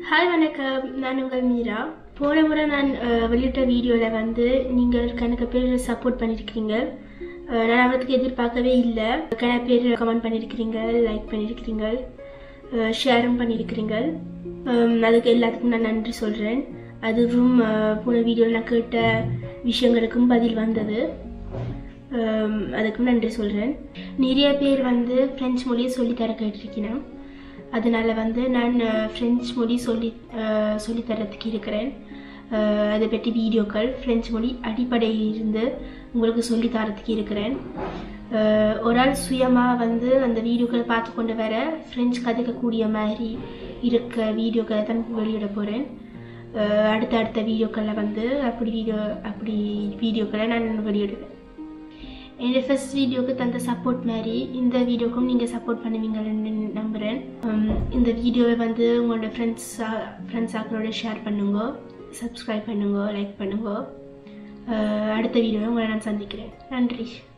hi வணக்கம் நான் உங்கள் மீரா போன முறை நான் அஹ், வெளியிட்ட வீடியோவில் வந்து நீங்கள் கணக்கு பேர் சப்போர்ட் பண்ணியிருக்கிறீங்க அஹ், நான் அவருக்கு எதிர்பார்க்கவே இல்லை கணக்கு பேர் கமெண்ட் பண்ணியிருக்கிறீங்க லைக் பண்ணியிருக்கிறீங்க ஷேரும் பண்ணியிருக்கிறீங்க அம், அதுக்கு எல்லாத்துக்கும் நான் நன்றி சொல்கிறேன் அதுவும் அஹ், போன வீடியோவில் நான் கேட்ட விஷயங்களுக்கும் பதில் வந்தது அம், அதுக்கும் நன்றி சொல்கிறேன் நிறைய பேர் வந்து ஃப்ரெஞ்சு மொழியை சொல்லித்தர கேட்டிருக்கிறேன் அதனால் வந்து நான் அஹ், ஃப்ரெஞ்சு மொழி சொல்லி அஹ், சொல்லித்தரத்துக்கு இருக்கிறேன் அஹ், அதை பற்றி வீடியோக்கள் ஃப்ரெஞ்சு மொழி அடிப்படையிலிருந்து உங்களுக்கு சொல்லி தரத்துக்கு இருக்கிறேன் அஹ், ஒரு ஆள் சுயமாக வந்து அந்த வீடியோக்களை பார்த்து கொண்டு வர ஃப்ரெஞ்சு கதைக்கக்கூடிய மாதிரி இருக்க வீடியோக்களை தான் வெளியிட போகிறேன் அடுத்த அடுத்த வீடியோக்களில் வந்து அப்படி வீடியோ அப்படி வீடியோக்களை நான் வெளியிடுவேன் என்னோட ஃபர்ஸ்ட் வீடியோக்கு தந்த சப்போர்ட் மாதிரி இந்த வீடியோக்கும் நீங்கள் சப்போர்ட் பண்ணுவீங்கன்னு நம்புகிறேன் உம், இந்த வீடியோவை வந்து உங்களோட ஃப்ரெண்ட்ஸ் ஃப்ரெண்ட்ஸ் ஆக்களோட ஷேர் பண்ணுங்க சப்ஸ்கிரைப் பண்ணுங்க லைக் பண்ணுங்க அஹ், அடுத்த வீடியோவை உங்களை நான் சந்திக்கிறேன் நன்றி